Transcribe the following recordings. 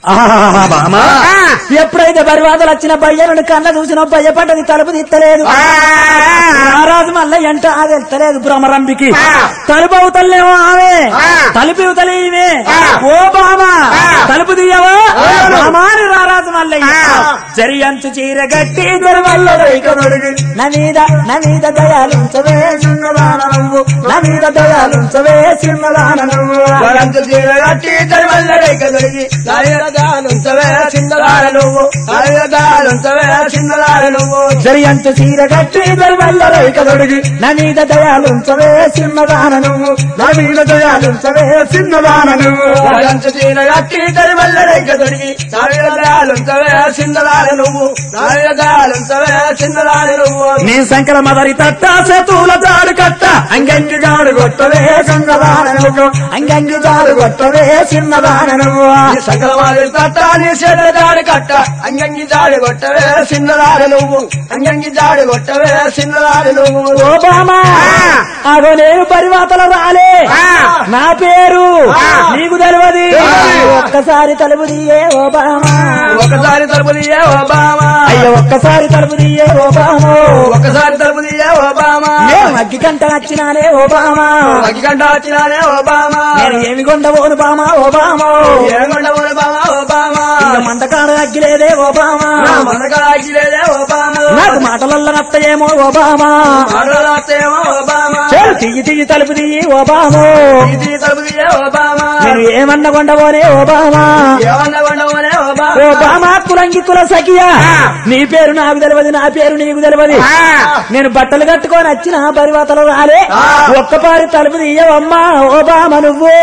ఆహాహా, బామా ఎప్పుడైతే బరివాదలు వచ్చిన బయ్యను కన్న చూసిన భయపడ్డది తలుపు తీస్తలేదు రారాజు మల్ల ఎంట అది వెళ్తలేదు భ్రమరంబికి తలుపు అవుతలేమో ఆమె తలుపు ఇవతలే ఈమె ఓ బామ తలుపు తీయవా బామాని రారాజు మల్లయ్య జరి అంచు చీర గట్టి దొరవల్ల నా మీద నా మీద దయాలించవే చిన్నదాన నువ్వు నా మీద దయాలించవే చిన్నదాన నువ్వు వరంత చీరగట్టి తరిమల్ల రేఖ దొరికి దాయదానుంచవే చిన్నదార నువ్వు దాయదానుంచవే చిన్నదార నువ్వు జరి అంచు చీర గట్టి దొరవల్ల రేఖ దొడిగి నా మీద దయాలుంచవే చిన్నదాన నువ్వు నా మీద దయాలుంచవే చిన్నదాన నువ్వు వరంత చీరగట్టి తరిమల్ల రేఖ దొరికి దాయదానుంచవే చిన్నదార నువ్వు దాయదానుంచవే చిన్నదార నువ్వు నీ శంకర మదరి తట్ట శతువుల జాడు కట్ట అంగంగి జాడు కొట్టవే చిన్నదాన నువ్వు అంగంగి జాడు కొట్టవే చిన్నదాన నువ్వు సకలవారి తట్టాలి చెడ్డ దాడి కట్ట అంగంగి జాడి కొట్టవే చిన్నదార నువ్వు అంగంగి జాడి కొట్టవే చిన్నదార నువ్వు ఓబామా అగో నేను పరివాతలు రాలే నా పేరు నీకు తెలియదు ఒక్కసారి తలుపు తీయే ఓబామా ఒకసారి తలుపు తీయే ఒబామా అయ్యో ఒక్కసారి తలుపు తీయే ఓబామా ఒకసారి తలుపు తీయే ఒబామా నేను అగ్గి కంట వచ్చినానే ఓబామా అగ్గిగంట వచ్చినానే ఒబామా నేను ఏమి కొండవోను బామా ఓబామా ఏమండ ఒబామా ఒబామా ఇక మంటకాడ అగ్గిలేదే ఓబామా నా మనగా అగ్గిలేదే ఒబామా నాకు మాటలల్ల నత్తయేమో ఓబామా మాటలాస్తేమో ఒబామా చేరు తీయి తీయి తలుపు తీయి ఓబామా ఇది తలుపు తీయే ఒబామా నేను ఏమన్న కొండవోనే ఓబామా ఏమన్నా ఉండవనే ఒబామా ఓబామా కులంగి కుల సఖియా నీ పేరు నాకు తెలియదు నా పేరు నీకు తెలియదు నేను బట్టలు కట్టుకొని వచ్చిన పరివాతలు రాలే ఒక్కపారి తలుపు తీయవమ్మా ఓబామ నువ్వు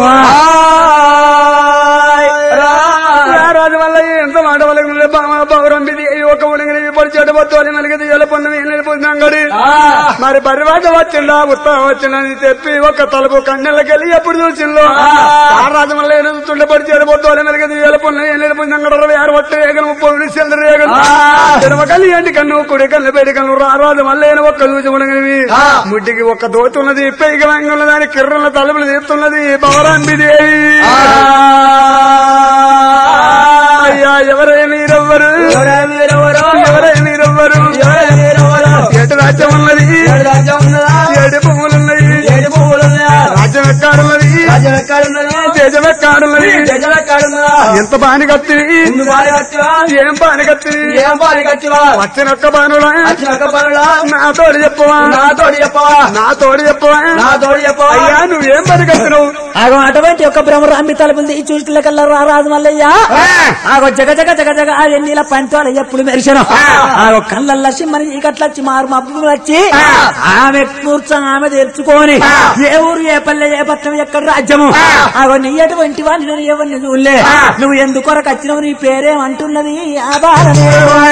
రాజు వల్ల ఎంత మాట వల్ల పౌరంబిది ఒక ఉడిగిన పొడిచేట పొత్తుని మెలిగిది ఎలపొన్న అంగడి మరి పరివాత వచ్చిండా ఉత్తరం వచ్చిందని చెప్పి ఒక తలుపు కన్నెలకెళ్ళి ఎప్పుడు చూసిందో ఆ రాజు వల్ల ఎదుగుతుండే పొడిచేట పొత్తుని మెలిగిది ఎలపొన్న ఎలపొన్న అంగడి అరవై ఆరు వట్ట ఏగను ముప్పై చంద్ర ఏగను ఎడమ కళ్ళు ఎంటి కన్ను కుడి కళ్ళు పెడి కన్ను రారాజు మళ్ళీ ఒక్క చూసి ఉడగనివి ముడ్డికి ఒక్క దోతున్నది పెయిగ ఉన్నదాని కిర్రల తలుపులు తీస్తున్నది పౌరాంబి దేవి అయ్యా ఎవరే మీరెవ్వరు ఎవరే మీరెవ్వరు ఎటు రాజ్యం ఉన్నది ఏడు పువ్వులున్నాయి రాజ్యం ఎక్కాడున్నది దేశం ఎక్కాడున్నది ఎంత బాని కత్తివి ఏం బాని కత్తివి వచ్చినొక్క బానులా నా తోడు చెప్పవా నా తోడు చెప్పవా అయ్యా నువ్వేం పని కత్తినవు ఆగో అటువంటి ఒక భ్రమరాంబి తలుపులు తీసి చూసిన కల్లా రారాజు మల్లయ్య ఆగో జగ జగ జగ జగ ఆ ఎన్నిల పంచాలు ఎప్పుడు మెరిసిన ఆగో కళ్ళల్లో సిమ్మని చీకట్లొచ్చి మారు మబ్బులు వచ్చి ఆమె కూర్చొని ఆమె తెరుచుకొని ఏ ఊరు ఏ పల్లె ఏ పట్టణం ఎక్కడ రాజ్యము ఆగో నీ ఎటువంటి వాడిని నేను ఎవరిని చూడలే నువ్వు ఎందుకొరకు వచ్చినవు నీ పేరేమంటున్నది ఆ బాలనే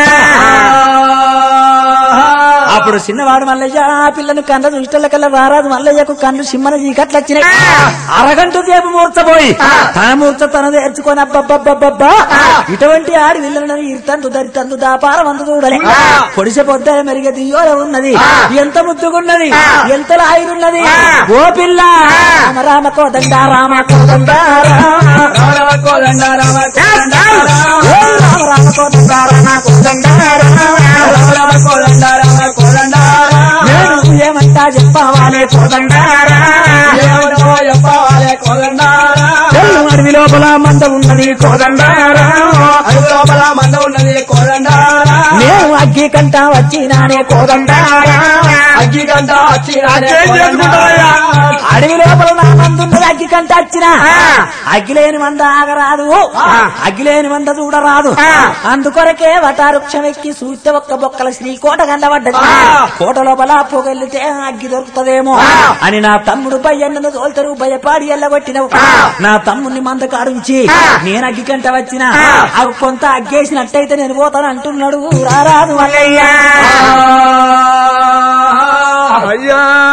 అప్పుడు చిన్నవాడు మల్లయ్య ఆ పిల్లను కన్న దుష్టల కల్లా రారాజు మల్లయ్యకు కన్ను సిమ్మన చీకట్లు వచ్చినాయి అరగంట సేపు మూర్చపోయి తన మూర్చ తన తెరుచుకొని అబ్బబ్బబ్బబ్బా ఇటువంటి ఆడి విల్లను ఇర్తందు దరితందు దాపారం అందు చూడలే పొడిసె పొద్ద మెరిగ దియోల ఉన్నది ఎంత ముద్దుగున్నది ఎంత లాయిరున్నది ఓ పిల్ల రామ రామ కోదండ రామ కోదండ రామ కోదండ రామ కోదండ ఓ రామ రామ కోదండ రామ కోదండ రామ రామ కోదండ రామ కోదండ నేను ఏమంటా చెప్పవాలే కోదండ ఏమిటో చెప్పాలే కోదండ తెల్లు అడవి లోపల మంద ఉన్నది కోదండ అది లోపల మంద ఉన్నది కోదండ నేను అగ్గి కంట వచ్చినానే కోదండ అగ్గి గంట వచ్చినాడే ఏం చేసుకుంటావయ్యా? అడవి లోపల నా మంద ఉన్నది అగ్గి కంట వచ్చిన అగ్గి లేని మంద ఆగరాదు అగ్గి లేని మంద చూడరాదు అందుకొరకే వటారుక్షం ఎక్కి చూస్తే ఒక్క బొక్కల శ్రీకోట గండబడ్డది కోట లోపల పొగెళ్తే అగ్గి దొరుకుతదేమో అని నా తమ్ముడు భయ్యన్నను తోల్తరు భయపాడి ఎల్లగొట్టినవు నా తమ్ముడిని మంద కాడుంచి నేను అగ్గి కంట వచ్చిన అవి కొంత అగ్గేసినట్టయితే నేను పోతాను అంటున్నాడు రారాదు మల్లయ్య అయ్యా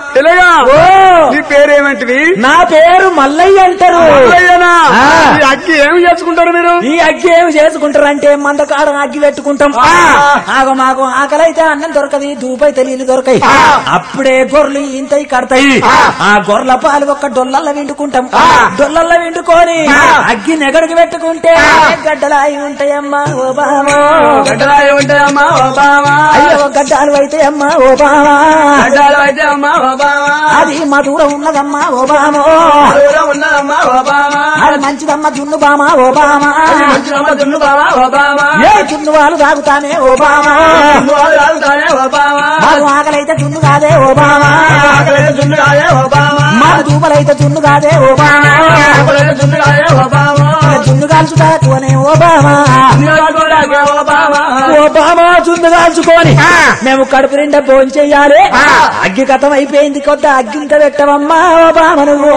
పిల్లగా ఓ నీ పేరేమంటివి నా పేరు మల్లయ్య అంటారు మల్లయ్యనా? ఆ. ఈ అక్కి ఏం చేసుకుంటారు మీరు ఈ అగ్గి ఏమి చేసుకుంటారంటే మందకాడ అగ్గి పెట్టుకుంటాం ఆగో మాకు ఆకలి అయితే అన్నం దొరకది దూపైతే నీళ్లు దొరకాయి అప్పుడే గొర్రెలు ఇంతయి కడతాయి ఆ గొర్రెల పాలు ఒక్క డొల్లల్లో విండుకుంటాం డొల్లల్లో విండుకొని అగ్గి నెగడికి పెట్టుకుంటే గడ్డలాయి ఉంటాయమ్మా ఓ బామా గడ్డలాయి ఉంటాయమ్మా ఓ బావా అయ్యో గడ్డాలు అయితే అమ్మా ఓ బామా గడ్డలు అయితే అమ్మా ఓ బావా అది మా దూరం ఉన్నదమ్మా ఓ బామో దూరం ఉన్నదమ్మా ఓ బావా అది మంచిదమ్మ జున్ను బామా ఓ బామా మంచిదమ్మ దున్ను బావా ఓ బావా ఏ జున్ను వాళ్ళు తాగుతానే ఓ బామా దున్ను వాళ్ళు తాగుతానే ఓ బావా మాకు ఆకలైతే జున్ను కాదే ఓ బామా ఆకలైతే దున్ను కాదే ఓ బావా మాకు దూపలైతే జున్ను కాదే ఓ బామా ఆకలైతే దున్ను కాదే ఓ బావా జున్ను కాల్చుతాకునే ఓ బామా దున్ను కాదులాగే ఓ బావా ఓ బామా జున్ను కాల్చుకొని మేము కడుపు నిండా భోజనం చెయ్యాలి అగ్గి కథం అయిపోయింది కొత్త అగ్గి ఇంకా పెట్టవమ్మా ఓ బామ నువ్వు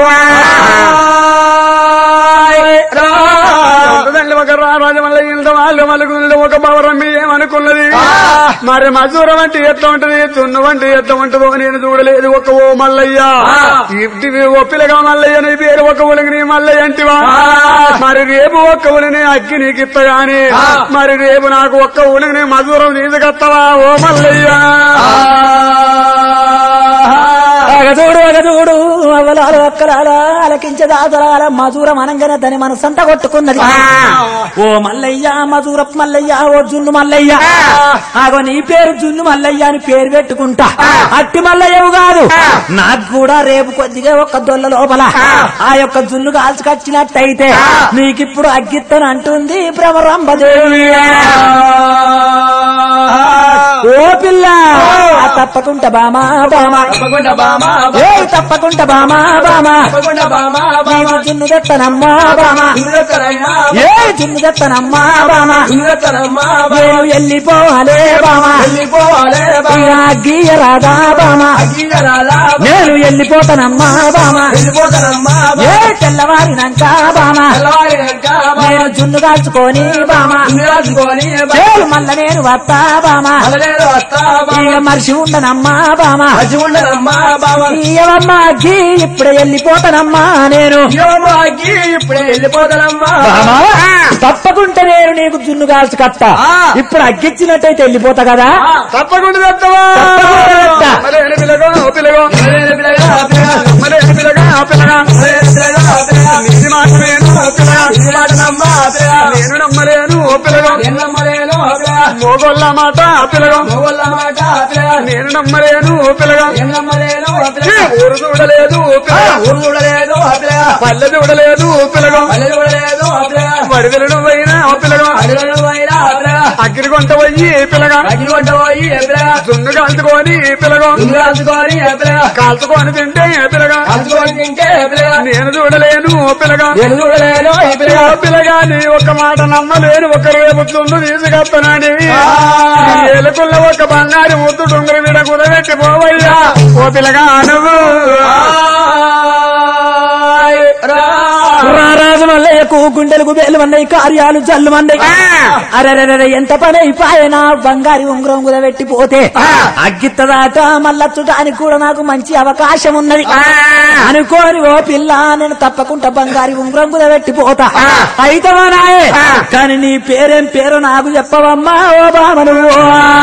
దండ్రి ఒక రాజు మళ్ళీ ఇంత వాళ్ళు మలుగుండు ఒక బవరమ్మి ఏమనుకున్నది మరి మజూరం అంటే ఎట్లా ఉంటది తున్ను అంటే ఎట్లా ఉంటుందో నేను చూడలేదు ఒక ఓ మల్లయ్య ఇవి ఓ పిల్లగా మల్లయ్య నీ పేరు ఒక ఉలగి నీ మల్లయ్య అంటివా మరి రేపు ఒక్క ఉలిని అగ్గి నీకు ఇస్తా గాని మరి రేపు నాకు ఒక్క ఉలిని మజూరం తీసుకొస్తావా ఓ మల్లయ్య అగదూడు అగదూడు అవ్వలాలు అక్కలాల అలకించే దాతలాల మధురం అనంగానే దాని మనసంతా కొట్టుకున్నది ఓ మల్లయ్య మధుర మల్లయ్య ఓ జున్ను మల్లయ్య ఆగో నీ పేరు జున్ను మల్లయ్య అని పేరు పెట్టుకుంటా అట్టి మల్లయ్యవు కాదు నాకు కూడా రేపు కొద్దిగా ఒక దొల్ల లోపల ఆ యొక్క జున్ను కాల్చుకొచ్చినట్టయితే నీకిప్పుడు అగ్గిత్తను అంటుంది భ్రమరంభదేవి ఓ పిల్ల ఆ తప్పకుండా బామా బామా తప్పకుండా బామా ఏ తప్పకుండా బామా బామా తప్పకుండా బామా నీవు జున్ను తెత్తనమ్మా బామా దున్నెత్తనమ్మా ఏ జున్ను తెత్తనమ్మా బామా దున్నెత్తనమ్మా నేను వెళ్ళిపోవాలే బామా వెళ్ళిపోవాలే ఇక గీయరాదా బామా అగ్గిరాలా నేను వెళ్ళిపోతానమ్మా బామా వెళ్ళిపోతానమ్మా ఏ తెల్లవారినాక బామా తెల్లవారినాక నేను జున్ను కాల్చుకొని బామా రాజుకొని చేలు మల్ల నేను వస్తా బామా మలనేరు వస్తా ఇక మనిషి ఉండనమ్మా బామా మంచి ఉండదమ్మా బాబా ఇయ్యవమ్మా అగ్గి ఇప్పుడే వెళ్ళిపోతానమ్మా నేను అగ్గి ఇప్పుడే వెళ్ళిపోతానమ్మా బామా, తప్పకుండా నేను నీకు జున్ను కాల్చి కట్ట ఇప్పుడు అగ్గిచ్చినట్టయితే వెళ్ళిపోతా కదా తప్పకుండా తెస్తావా తప్పకుండా తెస్తా. మరేని పిల్లగా ఓ పిల్లగా పిల్లగా, పిల్లగా, మరేని పిల్లగా ఓ పిల్లగా పిల్లగా, పిల్లగా, నీది మాత్రమేను ఓ పిల్లగా ఇది మాట నమ్మా, పిల్లగా. నేను నమ్మలేను ఓ పిల్లగా నేను నమ్మలేను, పిల్లగా. మోగోళ్ళ మాట ఆ పిల్లగా మొగోళ్ళ మాట, పిల్లగా. నేను నమ్మలేను ఓ పిల్లగా నేను నమ్మలేను, ఈ పిల్లగా. ఊరు చూడలేదు ఓ పిల్లగా ఊరు చూడలేదు, పిల్లగా. పల్లె చూడలేదు ఓ పిల్లగా పల్లె చూడలేదు, పిల్లగా. వడిదెలను పోయినా ఓ పిల్లగా అడవులను పోయినా, పిల్లగా. అగ్గిరి కొంట పోయి పిల్లగా అగ్గి వంట పోయి, పిల్లగా. జున్ను కాల్చుకొని పిల్లగా దుమ్ము రాసుకొని, పిల్లగా. కాల్చుకొని తింటే పిల్లగా కాల్చుకొని తింటే, పిల్లగా. నేను చూడలేను ఓ పిల్లగా నేను చూడలేను, పిల్లగా. ఓ పిల్లగా నీ ఒక మాట నమ్మలేను ఒక రేపు చుండు తీసుకొస్తున్నాని ఎలుకుల్ల ఒక బంగారు ముద్దు డొంగర మీద కుదబెట్టి పోవయ్యా ఓ పిల్లగా నువ్వు ఆయ్ రా. రారాజు మల్లయ్యకు గుండెలకు వేలు మన్నయ్య కార్యాలు జల్లు మన్నయ్య అరెరెరె ఎంత పని అయిపోయినా బంగారి ఉంగరం కుదబెట్టి పోతే అగ్గిత్తదాట మల్లచ్చుటానికి కూడా నాకు మంచి అవకాశం ఉన్నది అనుకోని ఓ పిల్ల నేను తప్పకుండా బంగారి ఉంగరం కుదబెట్టి పోతా అయితవా నాయే కానీ నీ పేరేం పేరు నాకు చెప్పవమ్మా ఓ బామ నువ్వు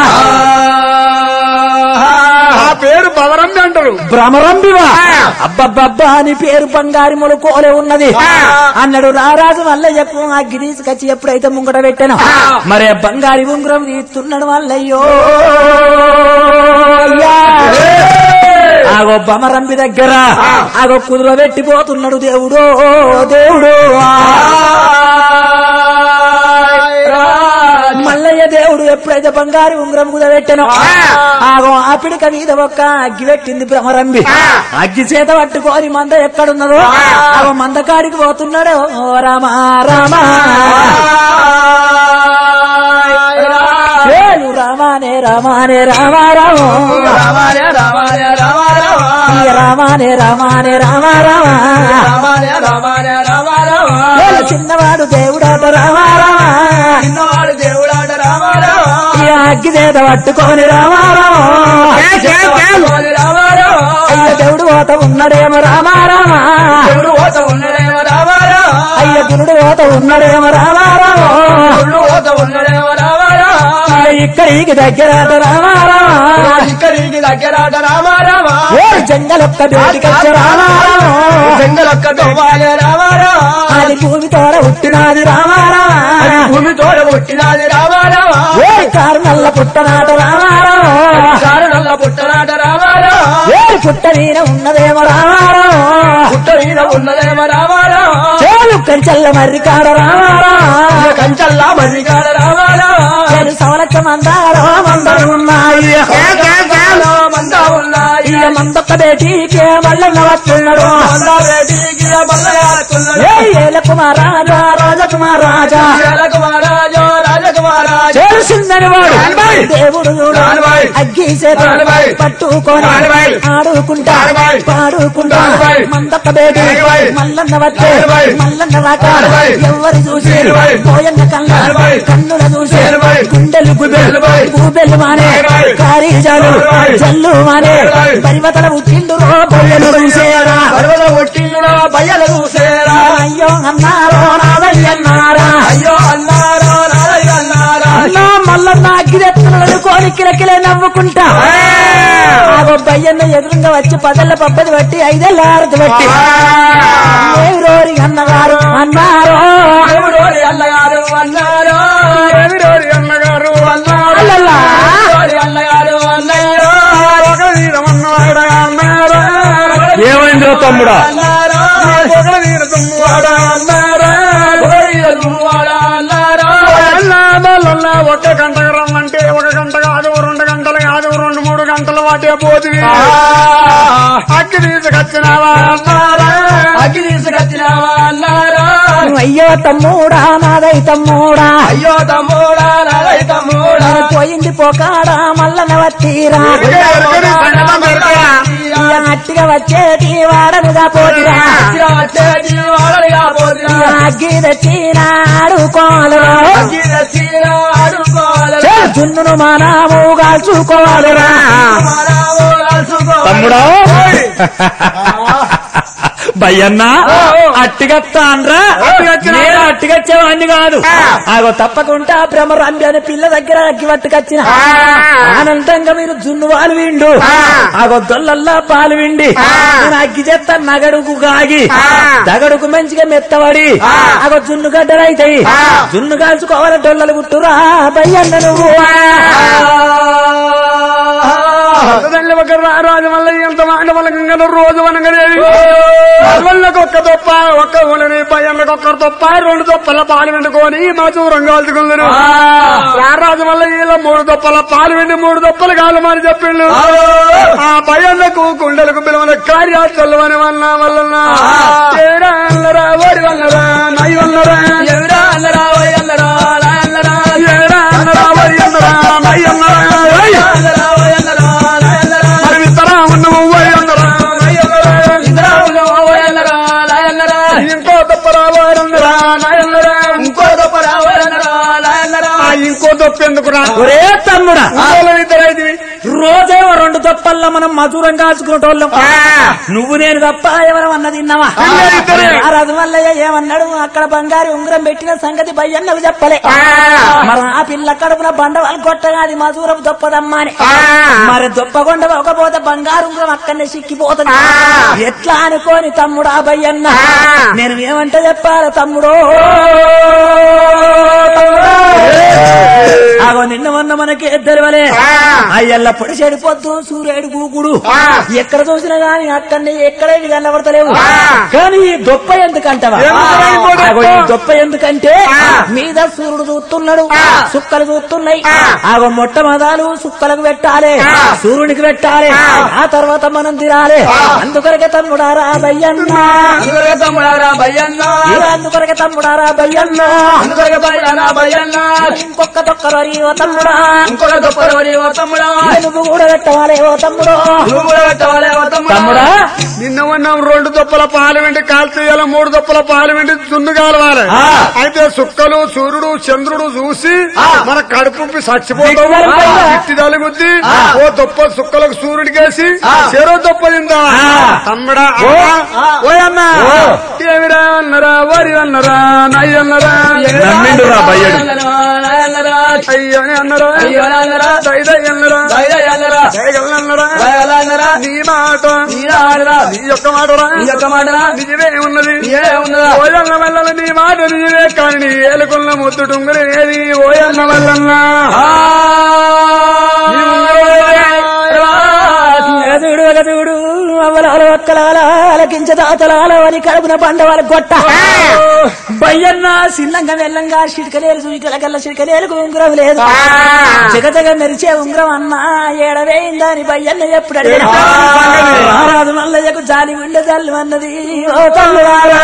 ఆ పేరు బలరంది అంటారు భ్రమరంబివా అబ్బబ్బబ్బా అని పేరు బంగారి మొలకోలే ఉన్నది అన్నాడు రారాజు మల్లయ్యకు అగ్గి తీసుకొచ్చి ఎప్పుడైతే ముంగట పెట్టాను మరి ఆ బంగారి ఉంగరం తీస్తున్నాడు మల్లయ్యో అయ్యా. ఆగో బమరంబి దగ్గర ఆగో కుదుర పెట్టిపోతున్నాడు దేవుడు దేవుడు మల్లయ్య దేవుడు ఎప్పుడైతే బంగారు ఉంగరం కుదబెట్టానో ఆగో ఆ పిడిక మీద ఒక్క అగ్గి పెట్టింది భ్రమరంబి అగ్గి చేత పట్టుకొని మంద ఎక్కడున్నదో ఆగో మంద కాడికి పోతున్నాడు ఓ రామా రామా ఏలు రామానే రామానే రామా రామో రామాలయ, రామాలయ, రామా, రామా. ఈ రామానే రామానే రామా రామా రామాలయ, రామాలయ, రామా, రామా. ఏలు చిన్నవాడు దేవుడాట రామా రామా చిన్నవాడు దేవుడాట రామా, రామా. ఈ అగ్గి చేత పట్టుకొని రామారామా పట్టుకొని రామారావు. అయ్య దేవుడు పోత ఉన్నాడేమో రామారామా దేవుడు ఓత ఉన్నడేమో రామారావు. అయ్య గురుడు పోత ఉన్నాడేమో రామారామా దేవుడు ఓత ఉన్నడేమో రామారావు. అయ్య ఇక్కడికి దగ్గర రామారామా ఇక్కడికి దగ్గరాట రామారావా ఓ జంగలొక్క బేటికొచ్చ రామారామా జంగలొక్క దోవాలే రామారావా అది భూమి తోడ పుట్టినాది రామారామా భూమి తోడ పుట్టినది రామారావా ఓ కారు నల్ల పుట్టనాట రామారామా చారు నల్ల పుట్టనాట రామారావా ఓ పుట్ట మీద ఉన్నదేమో రామారామా పుట్ట మీద ఉన్నదేమో రామారావా చేలు కంచెల్ల మర్రి కాడ రామారామా కంచల్లా మర్రికాడ రామారావా చేలు సవలచ్చ మందారో మందరు ఉన్నాయి మందా ఉన్నాయి ఇక మందొక్క బేటీకే మల్లన్న వస్తున్నాడు మందా వేటికి బల్లయాడుతున్నాడు ఏ ఏల కుమారాజా రాజకుమారాజా రాజకుమారాజో రాజకుమారాజో తెలిసిందని వాడు రానివాయ్. దేవుడు చూడు రానివాయ్. అగ్గి చేత రానివాయ్. పట్టుకొని రానివాయ్. ఆడుకుంటా రానివాయ్. పాడుకుంటా రానివాయ్. మందొక్క బేటి రానివాయ్. మల్లన్న వచ్చే రానివాయ్. మల్లన్న రాక రానివాయ్. ఎవరు చూసి రానివాయ్. పోయన్న కళ్ళ రానివాయ్. కన్నుల చూసి రానివాయ్. గుండెలు గుబెలు రానివాయ్. గుబెలు మానే రానివాయ్. కారీజాలు రానివాయ్. జల్లు మానే రానివాయ్. పరివతల ఉట్టిండు రో బొయ్యలు చూసేరా పర్వత పుట్టిన బయ్యలు చూసేరా అయ్యో అన్నారో నాదయ్యన్నారా అయ్యో అన్నారా నారయ్య అన్నారా అన్నా మల్లన్న అగ్గిరెత్తులను కోరి కిలకిలే నవ్వుకుంటా ఆ బొబ్బయ్యన్న ఎదురుగా వచ్చి పదళ్ళ పబ్బది బట్టి ఐదేళ్ళ ఆరతి బట్టి ఏమి రోరి అన్నగారు అన్నారో దేవుడోరి అన్నగారు అన్నారు రవిరోజు అన్నగారు అన్నారు అల్లల్లా. దేవుడోరి అన్నగారు అన్నారు ఒక వీరమన్నవాడ అన్నారు ఏమైందో తమ్ముడా అన్నారు ఒక వీర తుమ్మువాడ అన్నారు దేవుడి గురువాడ అన్నారు అల్లా ఒక గంట రమ్మంటే ఒక గంట కాదు రెండు గంటలు కాదు రెండు మూడు గంటలు వాటే పోతుంది అక్కి తీసుకొచ్చినావా అన్నారా అగ్గి తీసుకొచ్చినావా అన్నారు అయ్యో తమ్ముడా నాదై తమ్ముడా అయ్యో తమ్ముడా నారయ్య తమ్ముడా నేను పోయింది పోకాడా మల్లన వత్తీరా ఎరగని సంగతం ఎరగరా? ఇక అట్టిగా వచ్చేటి వాడనుగా పోతిరా వచ్చేటి వాడలిగా పోతున్నా అగ్గి తెచ్చినాడు కోలరా అగ్గి తెచ్చిన ఆడుకోవాలి జున్నును మానాము కాల్చుకోవాలిరా మానవు కాల్చుకో తమ్ముడా భయ్యన్నా అట్టిగత్తాన్రా నేను అట్టిగచ్చేవాడిని కాదు ఆగో తప్పకుండా భ్రమరాంబి అనే పిల్ల దగ్గర అగ్గి పట్టుకొచ్చిన ఆనందంగా మీరు జున్ను పాలు విండు ఆగో దొల్లల్లా పాలు విండి నేను అగ్గి చేస్తా నగడుకు గాగి దగడుకు మంచిగా మెత్తబడి ఆగో జున్ను గడ్డలైతాయి జున్ను కాల్చుకోవాలి డొల్లలు గుట్టురా భయ్యన్న నువ్వు తల్లి ఒక రాజు వల్ల ఎంత మాట వల్ల రోజు వనగలేదు వాళ్ళకి ఒక్క తొప్ప ఒక్క ఉండని భయానికి ఒక్క తొప్ప రెండు తొప్పల పాలు వండుకొని మా చూరం కాల్చుకున్నారు రారాజు వల్ల ఇలా మూడు తొప్పల పాలు వెండి మూడు తొప్పలు కాలమని చెప్పిండు ఆ భయాలకు కుండలకు పిలవన కార్యాచల్లు అని వల్ల వల్ల ఏడా అల్లరా ఓడి వల్లరా నై వల్లరా ఎవరా అన్నరా ఓయ్ అన్నరా నా అన్నరా ఏడా అన్నరా ఓడి అన్నరా నై అన్నరా ఏయ్! అన్నరా ఓయ్ అన్నరా నా అన్నరా మరి విత్తరా ఉన్నవు ఓడి అన్నరా నై అన్నరా ఇంద్రా ఓయ్ అన్నరా నా అన్నరా ఇంకో తప్పరా వారన్నరా నాయన్నరా ఇంకో గొప్పరా ఓయ్ అన్నరా నా అన్నరా ఆ ఇంకో తప్పు ఎందుకురా ఒరే తమ్ముడా ఇద్దరైతే రోజేమో రెండు తప్పల్లో మనం మధురం కాల్చుకునేటోళ్ళం నువ్వు నేను తప్ప ఎవరం అన్నది తిన్నావా ఇద్దరే. ఆ రథ వల్లయ్య ఏమన్నాడు అక్కడ బంగారు ఉంగరం పెట్టిన సంగతి భయ్యన్నకు చెప్పలే మరి ఆ పిల్ల కడుపున బండవాళ్ళు కొట్టగా అది మధురం దొప్పదమ్మా అని మరి దొప్పకొండ ఒకపోతే బంగారు ఉంగరం అక్కడనే సిక్కిపోతుంది ఎట్లా అనుకోని తమ్ముడు ఆ భయ్యన్న నేను ఏమంటే చెప్పాలి తమ్ముడు ఆగో నిన్న మొన్న మనకి తెలివలే అయ్యల్ల పొడి చెడిపోద్దు సూర్యుడు గూకుడు ఎక్కడ చూసినా గాని అక్కడనే ఎక్కడే కనబడతలేవు కానీ ఈ దొప్ప ఎందుకంటవా ఎందుకురా ఈ దొప్ప? ఆగో ఈ దొప్ప ఎందుకంటే మీద సూర్యుడు చూస్తున్నాడు సుక్కలు చూస్తున్నాయి ఆగో మొట్టమొదలు సుక్కలకు పెట్టాలి సూర్యునికి పెట్టాలి ఆ తర్వాత మనం తినాలి అందుకొరకే తమ్ముడారా బయ్యన్న అందుకొరకే తమ్ముడారా భయ్యన్న ఇక అందుకొరకే తమ్ముడారా బయ్యన్న అందుకొరకే భయ్యనా భయ్యన్న ఇంకొక్క తొక్కరు తమ్ముడా ఇంకొక దొప్పలవని ఓ తమ్ముడా నువ్వు కూడా పెట్టవాలే ఓ తమ్ముడు నువ్వు కూడా పెట్టవాలి ఓ తమ్ముడా తమ్ముడా నిన్న ఉన్నాం రెండు దొప్పల పాలు వెండి కాల్చేయాలి మూడు దొప్పల పాలు వెండి చున్ను కాలవాలి ఆ. అయితే సుక్కలు సూర్యుడు చంద్రుడు చూసి ఆ. మన కడుపు చచ్చిపోతాం దిక్కు తలుపుతా. ఇట్టి తలుగుద్ది ఆ. ఓ దొప్ప సుక్కలకు సూర్యుడికేసి ఆ. చెరో దొప్ప తిందా ఆ. తమ్ముడా ఓ. అమ్మా, ఓ అన్నా ఓ. ఏమిరా అన్నరా వరి అన్నరా నయ్య అన్నరా నమ్మిండురా బయ్యడు. అయ్యో అన్నరా అయ్యో అన్నరా. దైదయ్య అన్నరా అన్నరా దయగల అన్నరా అన్నరా నీ మాట నీరాడరా నీ యొక్క మాటరా నీ యొక్క మాటరా నిజమే ఉన్నది నీవే ఉన్నదా? ఓయన్న వల్ల నీ మాట నిజమే కానీ నీ ఏలుకున్న ముద్దు టుంగులు ఏది ఓయన్న వల్లన్న నీ ఉంగరం ఏది? ఎదుడు ఎదుడు అవలాల ఒక్కలాల అలకించ దాతలాల అని కడుపున బండవాళ్ళ గొట్ట బయ్యన్న సిన్నంగా వెళ్ళంగా చిటికలేరు చూయికల కల్లా చిటికలేరుకు ఉంగరం లేదు జగజగ మెరిచే ఉంగరం అన్నా ఏడవేయిందని బయ్యన్న ఎప్పుడు అడిగిన రారాజు మల్లయ్యకు జాలి ఉండే జల్లు అన్నది ఓ తమ్ముడారా.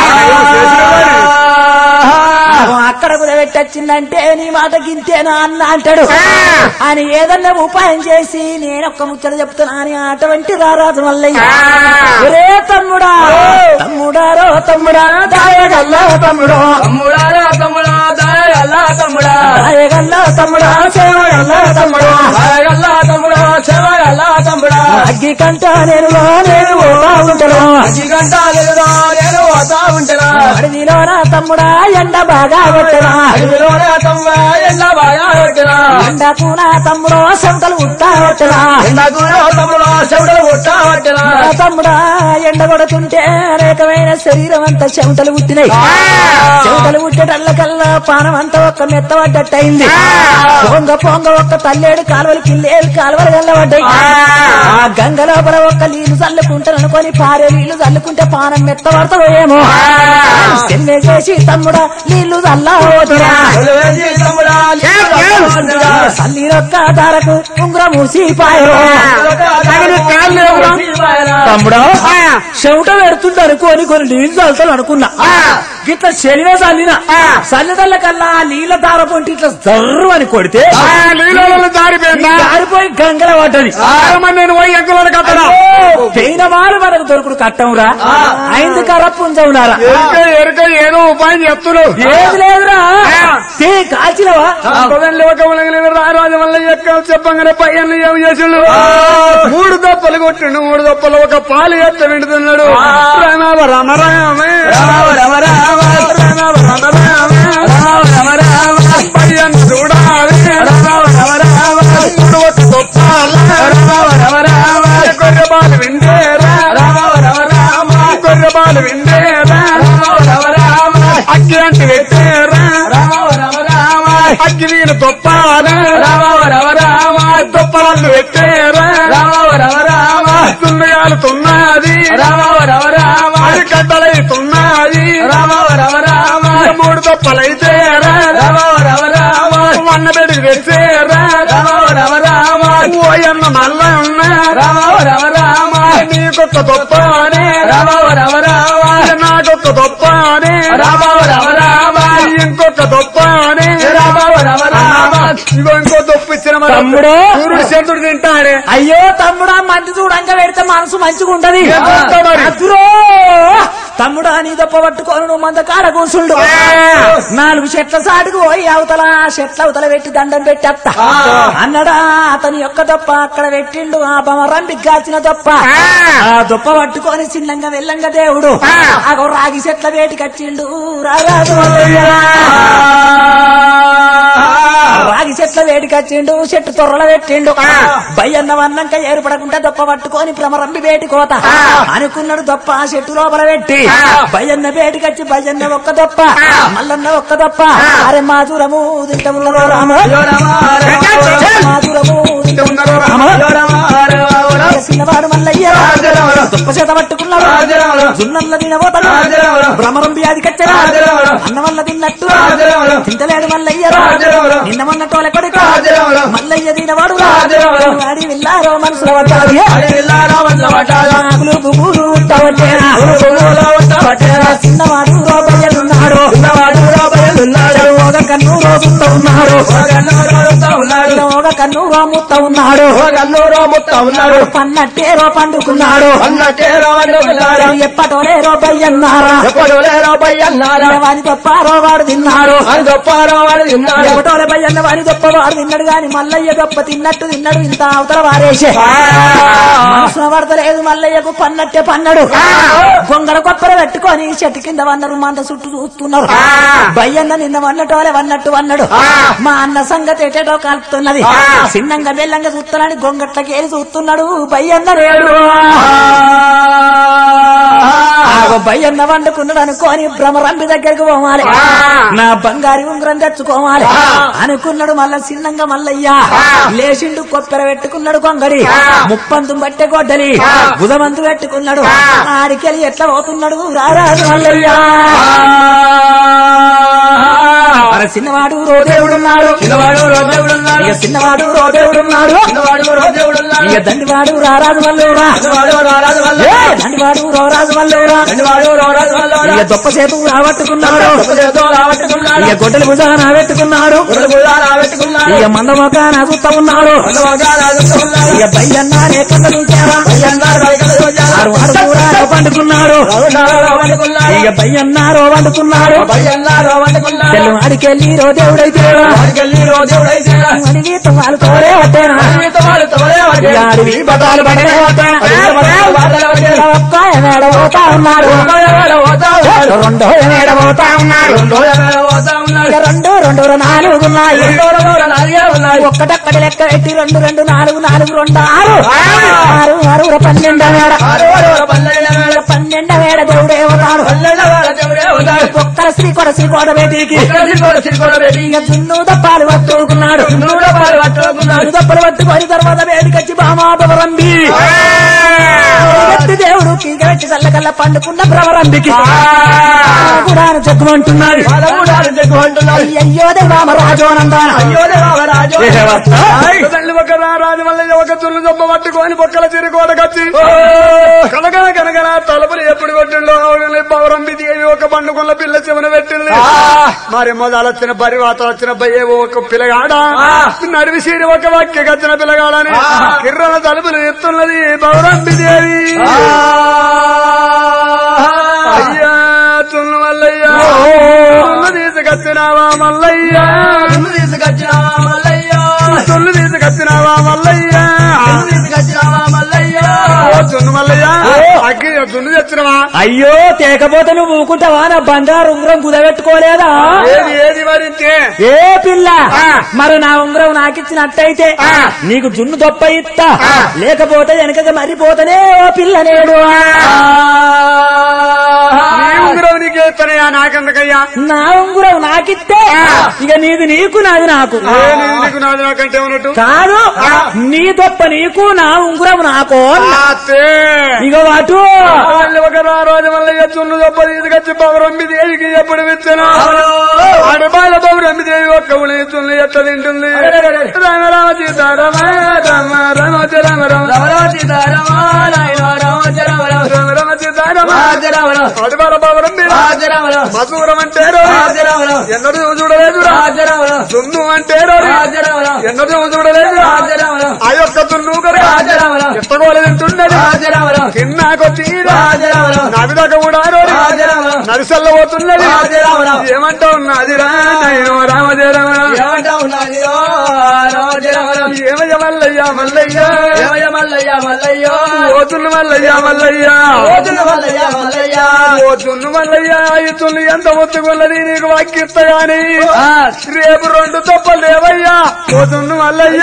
పాపం అక్కడ కుదబెట్టొచ్చిందంటే నీ మాట గింతేనా అన్న అంటాడు అని ఏదన్నా ఉపాయం చేసి నేనొక్క ముచ్చట చెప్తున్నా అని అటువంటి రారాజు మల్లయ్య ఒరే తమ్ముడా తమ్ముడారో తమ్ముడా దాయగల్లో తమ్ముడు తమ్ముడారా తమ్ముడా దాయగల్లా తమ్ముడా దాయగల్లో తమ్ముడా సేవగల్లో తమ్ముడు దాయగల్లా తమ్ముడా చెవగల్లా తమ్ముడా అగ్గి కంట నేను నేను పోతా ఉంటాను అన్ని గంటలుగా నేను పోతా ఉంటానా అడవిలో నా తమ్ముడా ఎండ బాగా కొట్టనా అడవిలోనే తమ్ముడా ఎండ బాగా కొట్టినా ఎండకు నా తమ్ముడు సంతలు ఉట్టా కొట్టనా ఎండకు తమ్ముడా చెవుడలు కొట్టా కొట్టినా నా తమ్ముడా ఎండ కొడుతుంటే అనేకమైన శరీరం అంతా చెమటలు పుట్టినాయి చెమటలు పుట్టేటల్ల కల్లా పానం అంతా ఒక్క మెత్తబడ్డట్టయింది పొంగ పొంగ ఒక్క తల్లేడు కాలువలు కిల్లేడు కాలువలు గల్లబడ్డాయి ఆ గంగ లోపల ఒక్క నీళ్లు చల్లుకుంటాను అనుకొని పారే నీళ్లు చల్లుకుంటే పానం మెత్తబడతావు ఏమో సెమ్మె చేసి తమ్ముడా నీళ్లు చల్లవద్దురా కొలువేసి తమ్ముడా నీళ్ళ సల్లిరొక్క ధారకు ఉంగరం మూసిపాయో తమ్ముడా చెవుట పెడుతుంది అనుకోని కొన్ని నీళ్ళు చల్లుతాను అనుకున్నా గిట్ల చెలిన చల్లిన చల్లిదల్ల కల్లా ఆ నీళ్ళ దార పొంటి ఇట్లా జర్రు అని కొడితే ఆ నీళ్ళలో జారిపోయిందా జారిపోయి గంగల పడ్డది ఆరమని నేను పోయి ఎంకలను కట్టడా పెయిన వారు మనకు దొరుకుడు కట్టంరా ఐదు కర్ర పుంజవునారా ఎరుక ఎరుక ఏదో ఉపాయం చెప్తున్నావు ఏది లేదురా తే కాల్చినవా రారాజు వల్ల ఎక్క చెప్పంగానే పైన ఏం చేసిండు మూడు దప్పలు కొట్టిండు మూడు దప్పలు ఒక పాలు ఎత్త వింటున్నాడు రామ రమ రామే రామ రమ రామే పయ్యను చూడాలి మూడు ఒక దొప్పాల గొర్రె బాలు విండేరా గొర్రె బాలు విండేరా అక్కి అంటే పెట్టేరా అగ్గి నేను దొప్పాల దొప్పలను పెట్టేరా తున్నగాలు తున్నది అది గడ్డలైతున్నది మూడు దొప్పలైతేరా వన్న పెడికి పెట్టేరా ఓయన్న మల్ల నీకొక్క దొప్ప అని నాకొక్క దొప్ప అని ఇంకొక దొప్ప అని ఇగో ఇంకో దొప్పు ఇచ్చిన మరి. తమ్ముడు. సూర్యుడు చంద్రుడు తింటాడే అయ్యో తమ్ముడా మంది చూడంగా పెడితే మనసు మంచిగా ఉంటది ఏం చేస్తావు మరి? అదురో! తమ్ముడా నీ దప్ప పట్టుకొని నువ్వు మంద కాడ కూసుండు నాలుగు చెట్ల సాటుకు పోయి అవతల ఆ చెట్ల అవతల పెట్టి దండం పెట్టేత్త అన్నడా అతని యొక్క దొప్ప అక్కడ పెట్టిండు ఆ బమరంబి గాచిన దొప్ప ఆ దొప్ప పట్టుకొని చిన్నంగా వెళ్ళంగా దేవుడు ఆ రాగి చెట్ల వేటి కచ్చిండు రారాజు మల్లయ్య. రాగి చెట్ల వేడికొచ్చిండు చెట్టు తొర్రల పెట్టిండు బయ్యన్న వన్నంక ఏర్పడకుండా దొప్ప పట్టుకొని భ్రమరంబి వేటి కోత అనుకున్నాడు దొప్ప ఆ చెట్టు లోపల పెట్టి బయ్యన్న వేటికొచ్చి బయ్యన్న ఒక్క దొప్ప మల్లన్న ఒక్క దొప్ప అరే మాధురము తింటమున్నరో రామ మాధురము తింటమున్నరో రామ ఇక చిన్నవాడు మల్లయ్య దొప్ప చేత పట్టుకున్నాడు జున్నల్ల తినబోతాడు భ్రమరంబి అది కచ్చరా అన్న వల్ల తిన్నట్టు తింటలేడు మల్లయ్య నిన్న మొన్న టోల కొడుకు మల్లయ్య తినవాడు వాడి విల్లారో మనసులో పడ్డాడు నాగులు పువ్వులు ఉంటావట్టేనా చిన్నవాడు రోబయ్యలున్నాడు ఒక కన్ను రోజుతో ఉన్నాడు ఒక గన్నూరు ముత్త ఉన్నాడు గన్నూరు ముత్త ఉన్నాడు పన్నట్టేరో పండుకున్నాడు అన్నటేరో అనుకున్నాడు ఎప్పటో లేరో బయ్యన్నారా ఎప్పుడు లేరో బయ్యన్నారా వాని తప్పారో వాడు తిన్నాడు అని గొప్పారో వాడు తిన్నాడు ఎవటోల బయ్యన్న వాని దొప్ప వాడు తిన్నాడు గాని మల్లయ్య దొప్ప తిన్నట్టు తిన్నాడు ఇంత అవతల వారేసే మనసున పడతలేదు మల్లయ్యకు పన్నట్టే పన్నడు గొంగర కొప్పర పెట్టుకొని చెట్టు కింద వన్నారు మంట చుట్టూ చూస్తున్నారు బయ్యన్న నిన్న వన్నటోలే వన్నట్టు వన్నాడు మా అన్న సంగతి ఎటేటో కలుపుతున్నది చిన్నంగా బెల్లంగా చూస్తున్నాడు గొంగట్లకి ఏది చూస్తున్నాడు బయ్యన్న రేడు ఆగో బయ్యన్న వండుకున్నాడు అనుకోని భ్రమరంబి దగ్గరికి పోవాలి నా బంగారి ఉంగరం తెచ్చుకోవాలి అనుకున్నాడు మళ్ళా చిన్నంగా మల్లయ్య లేచిండు కొప్పెర పెట్టుకున్నాడు కొంగడి ముప్పందు బట్టె గొడ్డలి బుధమంతు పెట్టుకున్నాడు ఆడికెళ్ళి ఎట్లా పోతున్నాడు రారాజు మల్లయ్య మన చిన్నవాడు రోదేవుడున్నాడు చిన్నవాడు రోజేవుడున్నాడు ఇక చిన్నవాడు రోదేవుడున్నాడు చిన్నవాడు రోజేవుడున్నాడు ఇక దండివాడు రారాజు మల్లూరా చిన్నవాడు రారాజు వల్ల ఏ, దండివాడు రోరాజు మల్లూరా చిన్నవాడు రారాజు వల్ల ఇక దొప్ప సేపు రాబట్టుకున్నాడు చేతో రాబట్టుకున్నాడు ఇక గొడ్డలి భుజాన పెట్టుకున్నాడు గుర్రగుల్లా రాబట్టుకున్నాడు ఇక మందమొక నవ్వుతా ఉన్నాడు మందమగా రాజుకున్నాడు ఇక బయ్యన్నా రేపంత చూచావా అయ్యన్నారు బయటకు వచ్చారు. ఆరు వారు కూడా పండుకున్నాడు రఘునాథ రావట్టుకున్నాడు ఇక బయ్యన్నారో వండుకున్నాడు భయ్యన్నారు రావట్టుకున్నాడు తెల్లు అడికెళ్ళి రో దేవుడైతే వాడికెళ్ళి రోజేవుడైతే అడిగి తోడు తోడే వట్టేనా అడవితో వాళ్ళు తోలే వాడికి. ఇక అడవి బటాలు పడే వట్టేనా అడవితో వాళ్ళు బాధలు పడే. ఒక్క ఎమేడ పోతా ఉన్నాడు రెండో ఎవరో పోతా ఉన్నాడు. రెండో ఎమేడ పోతా ఉన్నాడు రెండో ఎవరో పోతా ఉన్నాడు. ఇక రెండు రెండు నాలుగు ఉన్నాయి రెండో ఎవరో నాలుగే ఉన్నాయి. ఒక్కటక్కడి లెక్క పెట్టి రెండు రెండు నాలుగు నాలుగు రెండు ఆరు ఆరు ఆరు పన్నెండు వేడ ఆరు ఎవరో పల్లెల వేళ. పన్నెండు వేడ దేవుడే అవుతాడు పల్లెల వేళ దేవుడే ఉన్నాడు. ఒక్కర శ్రీకొడ శ్రీకోడ బేటీకి ఇక్కడ సిరికోడ సిరికోడ పెట్టి ఇక దున్ను దప్పాలు పట్టుకున్నాడు నూనె పాలు పట్టుకున్నాడు. దప్పలు పట్టుకొని తర్వాత వేడికొచ్చి బామాబవరంబి దేవుడు కీగట్టి చల్లకల్ల పండుకున్న భ్రవరంబికి కూడా చెక్కుమంటున్నాడు పదమూడాలు చెక్కు అంటున్నాడు. అయ్యో రామరాజోనందాన అయ్యో దేవరాజు. తల్లి ఒక రాజు వల్ల ఒక తుల్లు దొబ్బ పట్టుకొని బొక్కల చిరుకోట కచ్చి కనకన కనకన తలుపులు ఎప్పుడు కొట్టిండో అవును పౌరంబి దేవి ఒక పండుగల పిల్ల చెమన పెట్టింది మరి మొదలు వచ్చిన బరివాత వచ్చిన బయ్యే ఒక పిల్లగాడ నడివి సీరి ఒక వాక్య వచ్చిన పిల్లగాడని కిర్రల తలుపులు ఎత్తున్నది పౌరంబి దేవి అయ్యా తుల్లు మల్లయ్యా తుల్లు తీసుకొచ్చినావా మల్లయ్యా నిన్ను తీసుకొచ్చినావా మల్లయ్య? తుల్లు తీసుకొచ్చినావా మల్లయ్యా నిన్ను తీసుకొచ్చినావా మల్లయ్య? ఓ చున్ను మల్లయ్యా అగ్గి చున్ను తెచ్చినవా అయ్యో తేకపోతే నువ్వు ఊకుంటావా నా బంగారు ఉంగరం కుదబెట్టుకోలేదా ఏది ఏది మరి ఇంతే? ఏ పిల్ల ఆ. మరి నా ఉంగరం నాకిచ్చినట్టయితే ఆ. నీకు జున్ను దొప్ప ఇస్తా ఆ. లేకపోతే వెనకగా మరిపోతనే ఓ పిల్ల నేడు నీ ఉంగరం నీకే ఇస్తానయ్యా నాకెందుకయ్యా నా ఉంగరం నాకిస్తే ఇక నీది నీకు నాది నాకు ఏ నీది నీకు నాది నాకంటే ఉన్నట్టు కాదు నీ దొప్ప నీకు నా ఉంగరం నాకు ఆతే. ఇక వాటు వాళ్ళు ఒక రా రోజు మల్లయ్య చున్ను తప్ప తీసుకొచ్చి పౌరమ్మి దేవికి ఎప్పుడు విత్తనా ఆడబాల పౌరమ్మి దేవి ఒక్క ఉలి చున్ను ఎట్ట తింటుంది రామ రామ సీతారామ రామ రామ రామ రామ రమణ సీతారామ నాయన రామ జరమ రామ. రామ రామ సీతారామ రాజ రామ రామ. ఆడబాల పౌరమ్మి రాజ రామ రామ. మసూరం అంటే రాజ రామ రామ. ఎన్నడూ చూడలేదు రాజ రామ రామ. దున్ను అంటే రాజ రామ రామ. ఎన్నడూ చూడలేదు రాజ రామ రామ. ఆ యొక్క దున్ను కదా రాజ రామ రామ. ఎత్తగోలు తింటున్నది రాజ రామ రామ. తిన్నాకొచ్చి రాజ రామ రామ. నావిదాకా కూడా రాజ రామ రామ. నరిసల్ల పోతున్నది రాజ రామ రామ. ఏమంటావు నాదిరా నేను రామజయ రామ ఏమంటా ఉన్నది ఓ రామ జరమ రామ. ఏమయ్య మల్లయ్య మల్లయ్య ఏమయ్య మల్లయ్య మల్లయ్య ఓతున్న మల్లయ్య మల్లయ్య రోజున మల్లయ్య మల్లయ్య ఓతున్న మల్లయ్య ఈ తుల్లు ఎంత ఒత్తుకున్నది నీకు వాక్యిస్తా గాని ఆ. రేపు రెండు తప్పలు లేవయ్యా ఓతున్న మల్లయ్య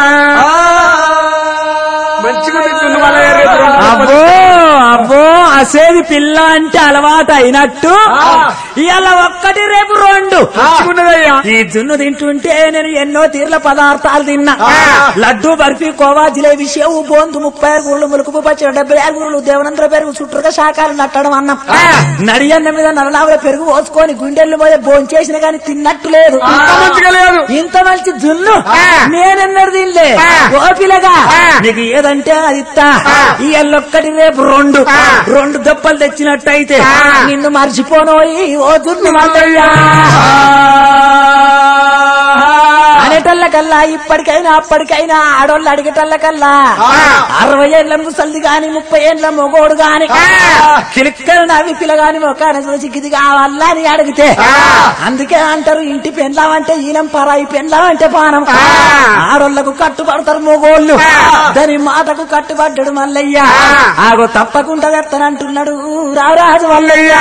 మంచిగా తింటున్న మల్లయ్య రేపు రెండు అబ్బో అబ్బో అసేది పిల్ల అంటే అలవాటు అయినట్టు ఇవాళ ఒక్కటి రేపు రెండు మంచిగున్నదయ్యా ఈ జున్ను తింటుంటే నేను ఎన్నో తీర్ల పదార్థాలు తిన్నా లడ్డు బర్ఫీ కోవా జిలేబీ షేవు బోందు ముప్పై ఆరు గురులు ములుకుపు పచ్చడి డెబ్బై ఆరు గురులు దేవనంతర పెరుగు చుట్టూరుగా శాఖలు నట్టడం అన్నం నడియన్న మీద నలనావుల పెరుగు పోసుకొని గుండెళ్ళు పోయి భోంచేసిన గాని తిన్నట్టు లేదు మంచిగా లేదు ఇంత మంచి జున్ను నేనెన్నడు తినలే ఓపిలగా నీకు ఏదంటే అది ఇస్తా ఈ ఎల్లొక్కటి రేపు రెండు రెండు దప్పలు తెచ్చినట్టయితే నిన్ను మర్చిపోనోయి ఓ జున్ను మల్లయ్యా అనేటల్ల కల్లా ఇప్పటికైనా అప్పటికైనా ఆడోళ్ళు అడిగేటల్లకల్లా అరవై ఏళ్ళ ముసలిది గాని ముప్పై ఏళ్ళ మొగోడు గాని కిలిక్కలు నవ్వి పిల్లగాని మొక్కాన చూసి ఇది కావాలా అని అడిగితే అందుకే అంటారు ఇంటి పెండ్లామంటే ఈనం పరాయి పెండ్లామంటే పానం ఆడోళ్లకు కట్టుబడతారు మొగోళ్ళు దాని మాటకు కట్టుబడ్డాడు మల్లయ్య ఆగో తప్పకుండా తెత్తనంటున్నాడు రారాజు మల్లయ్య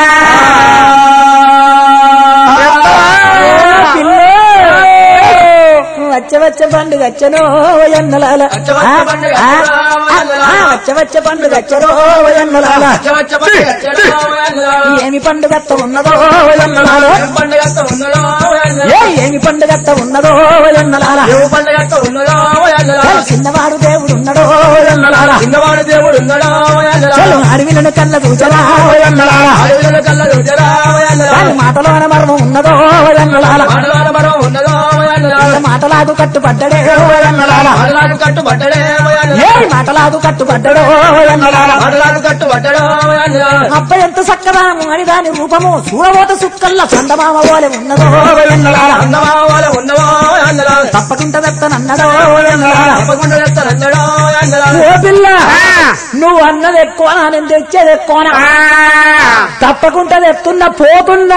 వచ్చ వచ్చ పండుగ వచ్చనో ఎన్నలాల వచ్చ వచ్చ పండుగ వచ్చనో ఎన్నలాల. వచ్చ వచ్చ పండుగ వచ్చనో ఎన్నలాల వచ్చ పండుగ వచ్చనో ఎన్నలాల. ఏమి పండుగ ఉన్నదో ఎన్నలాల ఏం పండుగ ఉన్నదో ఎన్నలాల. ఏ ఏమి పండుగ ఉన్నదో ఎన్నలాల ఏం పండుగ ఉన్నదో ఎన్నలాల. చిన్నవాడు దేవుడు ఉన్నడో ఎన్నలాల చిన్నవాడు దేవుడు ఉన్నాడో ఎన్నలాల. చలు అడవిలను కళ్ళ దూచరా ఎన్నలాల అడవుల కళ్ళ రుజరా ఎన్నలాల. దాని మాటలోన మర్మం ఉన్నదో ఎన్నలాల మాటలాడ మరో ఉన్నదో ఎన్నలాల. మాటలాగు కట్టుబడ్డడే ఎన్నలాల మాటలాడు కట్టుబట్టడే ఎన్నలాల. ఏ మాటలాగు కట్టుబడ్డడో ఎన్నలాల మాటలాడు కట్టుబట్టడో ఎన్నలాల. అబ్బ ఎంత చక్కదాము అని దాని రూపము సూరవోత సుక్కల్ల చందమామ ఓలె ఉన్నదో ఎన్నలాల అందమా వాళ్ళ ఉన్నవో ఎన్నలాల. తప్పకుండా వెత్తనన్నడో ఎన్నలాల తప్పకుండా చెప్తానన్నాడో ఎన్నలాల. ఓ పిల్ల నువ్వు అన్నది ఎక్కువనా నేను తెచ్చేది ఎక్కువనా తప్పకుండా తెస్తున్నా పోతున్నా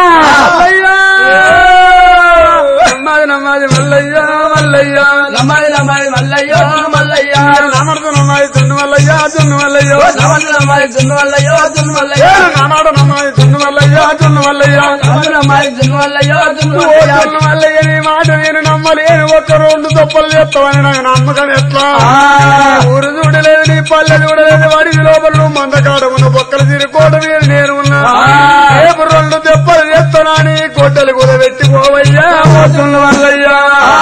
నమ్మాది నమ్మాది మల్లయ్య మల్లయ్య నమ్మాలి నమ్మాలి మల్లయ్యో మల్లయ్య నమ్మడు నమ్మాది దున్ను మల్లయ్య దున్ను మల్లయ్య నమ్మాలి నమ్మాలి దున్ను మల్లయ్యో దున్ను మల్లయ్య నమ్మడు నమ్మాది దున్ను మల్లయ్య దున్ను మల్లయ్య నమ్మాలి నమ్మాలి దున్ను మల్లయ్యో దున్ను ఓ మల్లయ్య దున్ను మల్లయ్య నీ మాట నేను నమ్మలేను ఒక్క రెండు తప్పలు చెప్తావని నాకు నమ్మకం ఎట్లా ఊరు చూడలేదు నీ పల్లె చూడలేదు వాడి లోపల నువ్వు మందకాడ ఉన్న బొక్కలు తిరిగిపోవడం నేను నేను ఉన్నా రేపు రెండు దెబ్బలు చెప్తానా నీ గొడ్డలు కూడా పెట్టిపోవయ్యా ఓ దున్ను మల్లయ్యా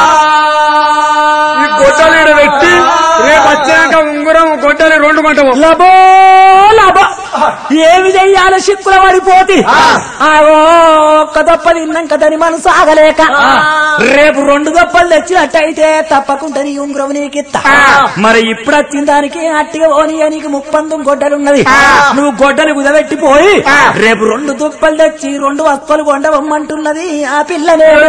ఈ గొడ్డలు ఈడ పెట్టి రేపు వచ్చాక ఉంగరం గొడ్డలి రెండు మంటము లబో లబో ఏమి చెయ్యాలో సిక్కుల పడిపోతి ఆగో ఒక్క దొప్ప తిన్నాక దాని మనసు ఆగలేక రేపు రెండు దొప్పలు తెచ్చినట్టయితే తప్పకుండా నీ ఉంగరం నీకిత్తా మరి ఇప్పుడు వచ్చిన దానికి అట్టిగా ఓని నీకు ముప్పందు గొడ్డలున్నది నువ్వు గొడ్డలు కుదబెట్టిపోయి రేపు రెండు దుప్పలు తెచ్చి రెండు వస్తువులు కొండవమ్మంటున్నది ఆ పిల్లనేడు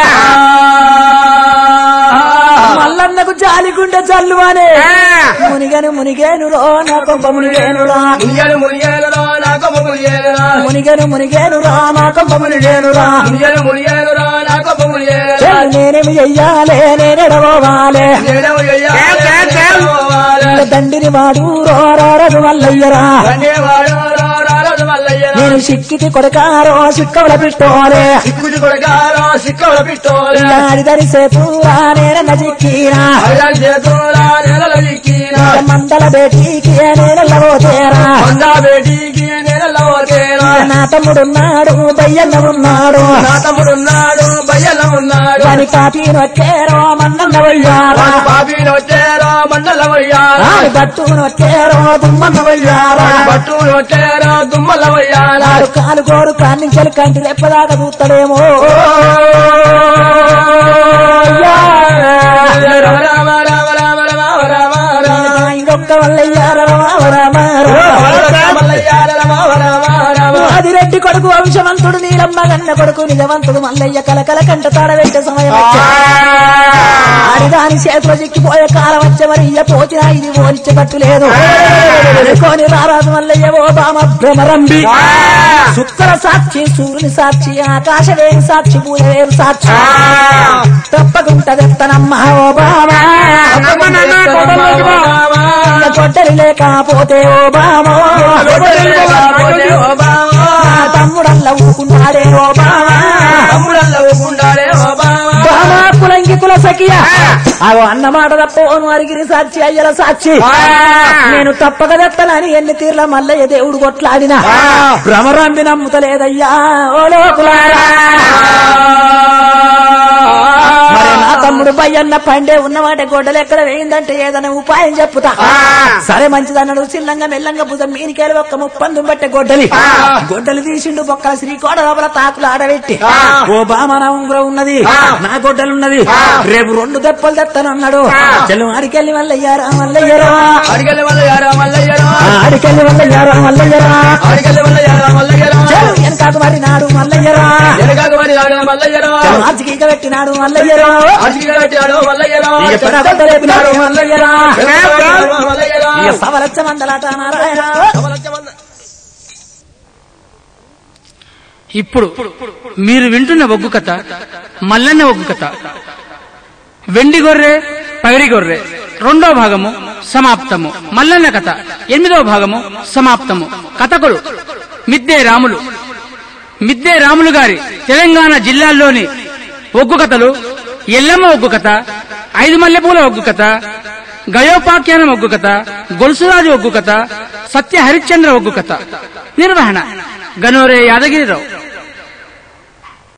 మల్లన్నకు జాలిగుండె జల్లు అనే మునిగను మునిగేను రో నా కొంప మునిగేను రా మునిగేలు మునిగేలురా నాకు మునిగేలురా మునిగను మునిగేను రా నా కొంప మునిగేను రా మునిగేలు మునిగేలురా నాకు మునిగేలురా చెల్లి నేనేమి చెయ్యాలే నేనెడవాలే నేనేమో చెయ్యాలి దండిని వాడు రోరారదు మల్లయ్యరా ధన్యవాడు రారాజు మల్లయ్య నేను సిక్కితి కొడకారో సిక్కవల పిట్టోలే సిక్కుది కొడగారో సిక్కల పిట్టోలే దారి సేతురా నేనన్న చిక్కినా అయ్యాల చేతురా నెలల దిక్కినా మందల బేటీకి నేనెల్లవో తేరా వందా బేటీకి నెలల ఓతేనా నా తమ్ముడున్నాడు దయ్యన్న ఉన్నాడు నా తమ్ముడున్నాడు బయ్యల ఉన్నాడు వాని కాపీను వచ్చేరో మన్నన్న వయ్యారా వాడు పాపీలు వచ్చారో మండల వయ్యారా వాని బట్టును వచ్చేరో దుమ్మన్న వయ్యారా బట్టులు వచ్చారో దుమ్మల వయ్యారా వాడు కాలు గోరు కాన్నించెలు కంటి రెప్పదాకా చూస్తాడేమో రామ రామ రామ రామ రామ రామ రామ ఇంకొక్క వల్లయ్యారా ఆదిరెడ్డి కొడుకు వంశవంతుడు నీలమ్మ గన్న కొడుకు నిజవంతుడు మల్లయ్య కలకల కంట తాడబెట్టే సమయం వచ్చే ఆడిదాని చేతిలో చిక్కిపోయే కాలం వచ్చే మరి ఇయ్య పోచినా ఇది ఓలిచ్చగట్టు లేదు అనుకోని రారాజు మల్లయ్య ఓ బామ భ్రమరంబి శుక్ర సాక్షి సూర్యుని సాక్షి ఆకాశవేణి సాక్షి పూజవేరు సాక్షి తప్పకుండా తెత్తనమ్మ ఓ బామ కొట్టరి లేకపోతే ఓ బామో నా తమ్ముడల్ల ఊకున్నాడే ఓ బామా బామా కులంగి కుల సఖియ అగో అన్న మాట తప్పను అరిగిరి సాక్షి అయ్యల సాక్షి నేను తప్పక తెత్తనని ఎన్ని తీర్ల మల్లయ్య దేవుడు కొట్లాడినా భ్రమరాంబి నమ్ముతలేదయ్యా ఓ లోకులారా మరి నా తమ్ముడు పయ్యన్న పండే ఉన్నమాట గొడ్డలు ఎక్కడ వేయిందంటే ఏదైనా ఉపాయం చెప్పుతా సరే మంచిదన్నాడు చిన్నంగా మెల్లంగా భుజం మీనికేలు ఒక్క ముప్పందు బట్టే గొడ్డలి గొడ్డలు తీసిండు బొక్కల శ్రీకోట లోపల తాకులు ఆడబెట్టి ఓ బామ నా ఉంగరం ఉన్నది నా గొడ్డలున్నది రేపు రెండు దెప్పలు తెత్తనన్నాడు చెల్లు ఆడికెళ్ళి మల్లయ్యారా మల్లయ్యరా అడిగల వల్ల యారా మల్లయ్యరా ఆడికెళ్ళి మల్లయ్యారా మల్లయ్యరా అడిగల వల్ల యారా మల్లయ్యరా చెల్లు వెనకాక మరి నాడు మల్లయ్యరా ఎనగాక మరి యారా మల్లయ్యరా చెల్లు ఆర్చికీక పెట్టినాడు మల్లయ్యరా అడిగిన పెట్టాడు మల్లయ్యరా ఇక పెడగొట్ట లేపినాడు మల్లయ్యరా మల్లయ్యరా ఇక సవలచ్చ మందలాట నారాయణ ఇప్పుడు మీరు వింటున్న ఒగ్గు కథ మల్లన్న ఒగ్గు కథ వెండి గొర్రె పగడి గొర్రె రెండో భాగము సమాప్తము మల్లన్న కథ ఎనిమిదవ భాగము సమాప్తము కథకులు మిద్దే రాములు మిద్దే రాములు గారి తెలంగాణ జిల్లాల్లోని ఒగ్గు కథలు ఎల్లమ్మ ఒగ్గు కథ ఐదు మల్లెపూల ఒగ్గు కథ గయోపాఖ్యానం ఒగ్గు కథ గొలుసురాజు ఒగ్గు కథ సత్య హరిశ్చంద్ర ఒగ్గు కథ నిర్వహణ గనోరే యాదగిరిరావు